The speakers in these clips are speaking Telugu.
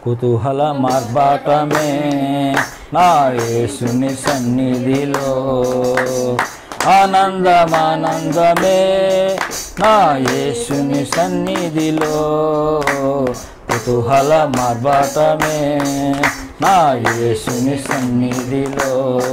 కుతూహల మార్బాటమే నా యేసుని సన్నిధిలో ఆనందమానందమే నా యేసుని సన్నిధిలో కుతూహల మార్బాటమే నా యేసుని సన్నిధిలో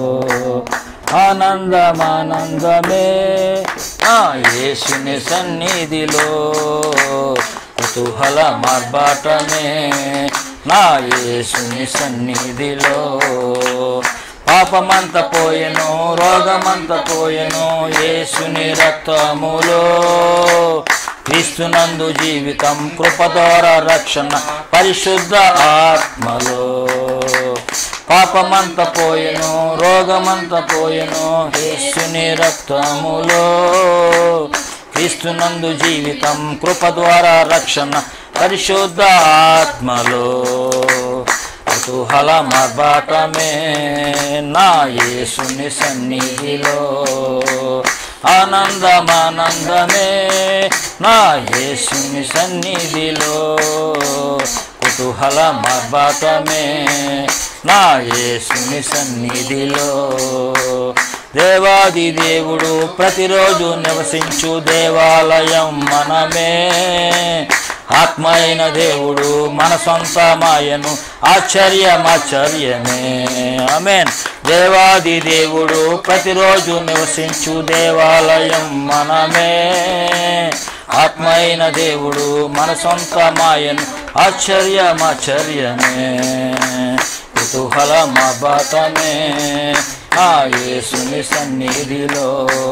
ఆనందమానందమే నా యేసుని సన్నిధిలో కుతూహల మార్బాటమే నా యేసుని సన్నిధిలో పాపమంత పోయెను రోగమంత పోయెను యేసుని రక్తములో క్రీస్తునందు జీవితం కృప ద్వారా రక్షణ పరిశుద్ధ ఆత్మలో పాపమంత పోయెను రోగమంత పోయెను యేసుని రక్తములో క్రీస్తునందు జీవితం కృప ద్వారా రక్షణ పరిశుద్ధ ఆత్మలో కుతూహల మర్బాటమే నా యేసుని సన్నిధిలో ఆనందమానందమే నా యేసుని సన్నిధిలో కుతూహల మర్బాటమే నా యేసుని సన్నిధిలో దేవాది దేవుడు ప్రతిరోజు నివసించు దేవాలయం మనమే ఆత్మ అయిన దేవుడు మన సొంతమాయను ఆశ్చర్యమాశ్చర్యమే అమేన్ దేవాది దేవుడు ప్రతిరోజు నివసించు దేవాలయం మనమే ఆత్మ అయిన దేవుడు మన సొంతమాయను ఆశ్చర్యమాశ్చర్యమే కుతూహల మబాతమే ఆ యేసుని సన్నిధిలో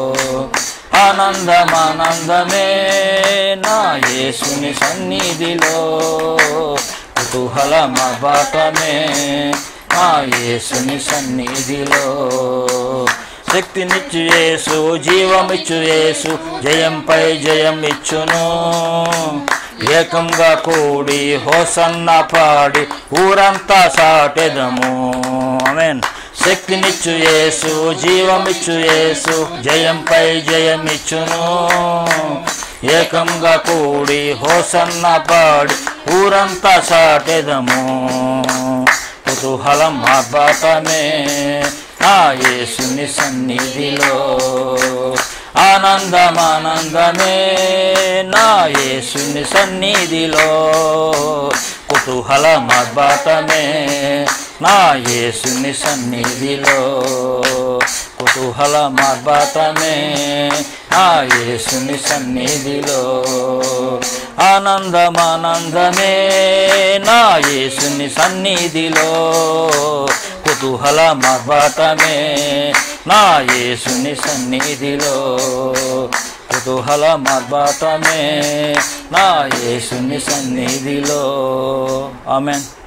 ఆనందమానందమే నా యేసుని సన్నిధిలో కుతూహల మబాతమే ఆ యేసుని సన్నిధిలో శక్తినిచ్చు యేసు జీవమిచ్చు యేసు జయంపై జయం ఇచ్చును ఏకంగా కూడి హోసన్న పాడి ఊరంతా సాటెదము ఆమేన్ శక్తినిచ్చు యేసు జీవమిచ్చు యేసు జయంపై జయమిచ్చును ఏకంగా కూడి హోసన్న పాడి ఊరంతా సాటెదము కుతూహలం ఆర్భాటమే ఆ యేసుని సన్నిధిలో ఆనందమానందమే నా యేసుని సన్నిధిలో కుతూహల మర్బాటమే నా యేసుని సన్నిధిలో కుతూహల మర్బాటమే నా యేసుని సన్నిధిలో ఆనందమానందమే నా యేసుని సన్నిధిలో కుతూహల మర్బాటమే నా యేసుని సన్నిధిలో కుతూహల మర్బాటమే నా యేసుని సన్నిధిలో ఆమెన్